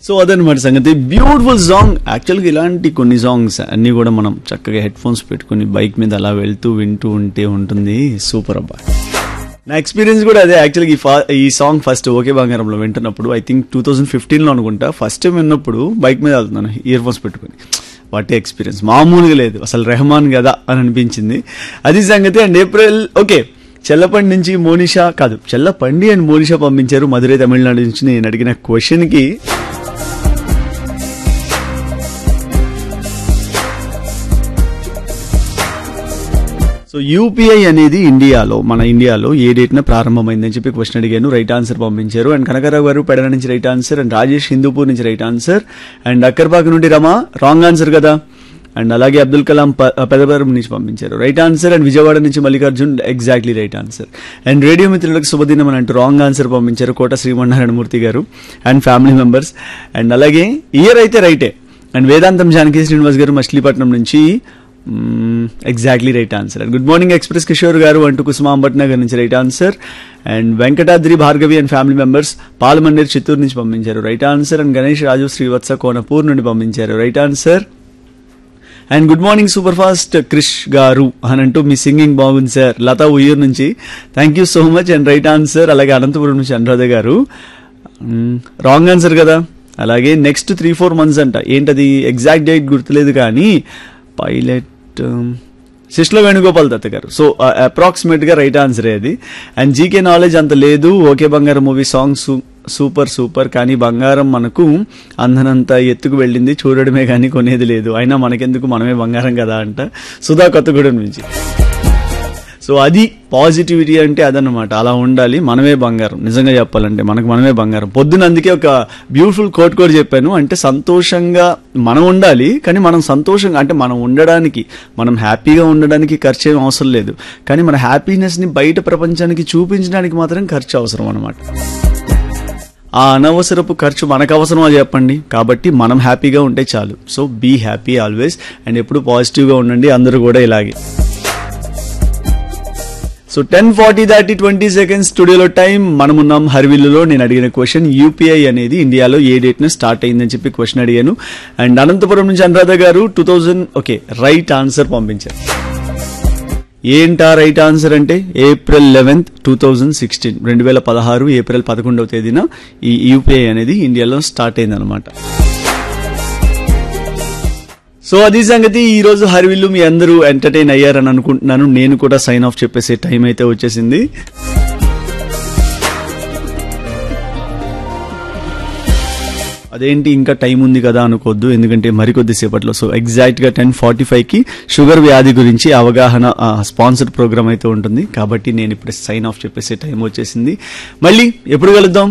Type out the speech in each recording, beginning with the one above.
so అదనమాట సంగతి beautiful song యాక్చువల్గా ఇలాంటి కొన్ని సాంగ్స్ అన్నీ కూడా మనం చక్కగా హెడ్ ఫోన్స్ పెట్టుకుని బైక్ మీద అలా వెళ్తూ వింటూ ఉంటే ఉంటుంది సూపర్ అబ్బా నా ఎక్స్పీరియన్స్ కూడా అదే యాక్చువల్గా ఈ ఫా ఈ సాంగ్ ఫస్ట్ ఓకే బంగారంలో వింటున్నప్పుడు ఐ థింక్ టూ థౌసండ్ ఫిఫ్టీన్లో అనుకుంటా ఫస్ట్ టైం విన్నప్పుడు బైక్ మీద వెళ్తున్నాను ఇయర్ ఫోన్స్ పెట్టుకుని వాటి ఎక్స్పీరియన్స్ మామూలుగా లేదు అసలు రెహమాన్ కదా అని అనిపించింది అది సంగతి అండ్ ఏప్రిల్ ఓకే చెల్లపండి నుంచి మోనిషా కాదు చెల్లపండి అండ్ మోనిషా పంపించారు మధురై తమిళనాడు నుంచి నేను అడిగిన క్వశ్చన్కి సో యూపీఐ అనేది ఇండియాలో మన ఇండియాలో ఏ డేట్న ప్రారంభమైందని చెప్పి క్వశ్చన్ అడిగాను రైట్ ఆన్సర్ పంపించారు అండ్ కనకరావు గారు పెడన నుంచి right answer and Rajesh Hindupur నుంచి రైట్ ఆన్సర్ అండ్ అక్కర్పాక నుండి రమా రాంగ్ ఆన్సర్ కదా అండ్ అలాగే అబ్దుల్ కలాం పెదవరం నుంచి పంపించారు రైట్ ఆన్సర్ అండ్ విజయవాడ నుంచి Mallikarjun exactly right answer and radio మిత్రులకు శుభదినం అని అంటూ రాంగ్ ఆన్సర్ పంపించారు Kota Srimannarayanamurthy garu and family members and అలాగే ఇయర్ అయితే రైటే అండ్ వేదాంతం జానకి శ్రీనివాస్ గారు మచిలీపట్నం నుంచి exactly right answer and good morning express Kishore garu అంటూ కుసుమాంబట్ నగర్ నుంచి right answer and Venkatadri Bhargavi and family members Palamandir Chittoor నుంచి పంపించారు right answer and Ganesh Raju Srivatsa Konapur నుండి పంపించారు right answer and good morning super fast Krish garu అని అంటూ మీ సింగింగ్ బాగుంది సార్ లతా ఉయ్యూర్ నుంచి thank you so much and right answer అలాగే అనంతపురం నుంచి అనురాధ గారు రాంగ్ ఆన్సర్ కదా అలాగే నెక్స్ట్ త్రీ ఫోర్ మంత్స్ అంట ఏంటది ఎగ్జాక్ట్ డేట్ గుర్తులేదు కానీ pilot శిష్ల Venugopal Datta garu so approximate గా రైట్ ఆన్సర్ అది అండ్ జీకే నాలెడ్జ్ అంత లేదు ఓకే బంగారం మూవీ సాంగ్ సూపర్ సూపర్ కానీ బంగారం మనకు అందనంత ఎత్తుకు వెళ్ళింది చూడడమే కానీ కొనేది లేదు అయినా మనకెందుకు మనమే బంగారం కదా అంట సుధా కొత్తగూడెం నుంచి సో అది పాజిటివిటీ అంటే అదనమాట అలా ఉండాలి మనమే బంగారం నిజంగా చెప్పాలంటే మనకు మనమే బంగారం పొద్దున అందుకే ఒక బ్యూటిఫుల్ కోట్ కూడా చెప్పాను అంటే సంతోషంగా మనం ఉండాలి కానీ మనం సంతోషంగా అంటే మనం ఉండడానికి మనం హ్యాపీగా ఉండడానికి ఖర్చు ఏం అవసరం లేదు కానీ మన హ్యాపీనెస్ని బయట ప్రపంచానికి చూపించడానికి మాత్రం ఖర్చు అవసరం అనమాట ఆ అనవసరపు ఖర్చు మనకు అవసరమా చెప్పండి కాబట్టి మనం హ్యాపీగా ఉంటే చాలు so be happy always and ఎప్పుడు పాజిటివ్గా ఉండండి అందరూ కూడా ఇలాగే సో టెన్ ఫార్టీ దాటి ట్వంటీ సెకండ్స్ స్టూడియోలో టైం మనమున్నాం హర్విల్లులో నేను అడిగిన క్వశ్చన్ యూపీఐ అనేది ఇండియాలో ఏ డేట్ న స్టార్ట్ అయిందని చెప్పి క్వశ్చన్ అడిగాను అండ్ అనంతపురం నుంచి Anuradha garu two thousand okay right answer పంపించారు ఏంటా రైట్ ఆన్సర్ అంటే April eleventh two thousand sixteen రెండు వేల పదహారు ఏప్రిల్ పదకొండవ తేదీన ఈ యూపీఐ అనేది ఇండియాలో స్టార్ట్ అయిందనమాట సో అది సంగతి ఈ రోజు హరివిల్లు మీ అందరూ ఎంటర్టైన్ అయ్యారని అనుకుంటున్నాను నేను కూడా సైన్ ఆఫ్ చెప్పేసే టైం అయితే వచ్చేసింది అదేంటి ఇంకా టైం ఉంది కదా అనుకోవద్దు ఎందుకంటే మరికొద్ది సేపట్లో సో ఎగ్జాక్ట్ గా టెన్ ఫార్టీ ఫైవ్ కి షుగర్ వ్యాధి గురించి అవగాహన స్పాన్సర్డ్ ప్రోగ్రామ్ అయితే ఉంటుంది కాబట్టి నేను ఇప్పుడు సైన్ ఆఫ్ చెప్పేసే టైం వచ్చేసింది మళ్ళీ ఎప్పుడు కలుద్దాం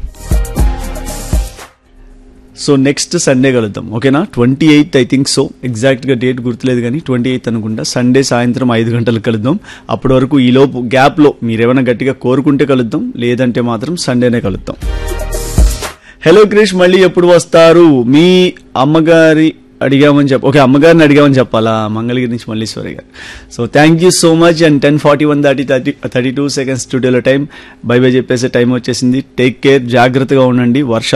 సో నెక్స్ట్ సండే కలుద్దాం ఓకేనా twenty eighth I think so ఎగ్జాక్ట్గా డేట్ గుర్తులేదు కానీ ట్వంటీ ఎయిత్ అనుకుంటా సండే సాయంత్రం ఐదు గంటలకు కలుద్దాం అప్పటి వరకు ఈ లోపు గ్యాప్లో మీరేమైనా గట్టిగా కోరుకుంటే కలుద్దాం లేదంటే మాత్రం సండేనే కలుద్దాం హలో క్రిష్ మళ్ళీ ఎప్పుడు వస్తారు మీ అమ్మగారి అడిగామని చెప్ప ఓకే అమ్మగారిని అడిగామని చెప్పాలా మంగళగిరి నుంచి Malleswari garu so thank you so much and ten forty one thirty thirty thirty two seconds స్టూడియోలో టైం బై బై చెప్పేసే టైం వచ్చేసింది టేక్ కేర్ జాగ్రత్తగా ఉండండి వర్ష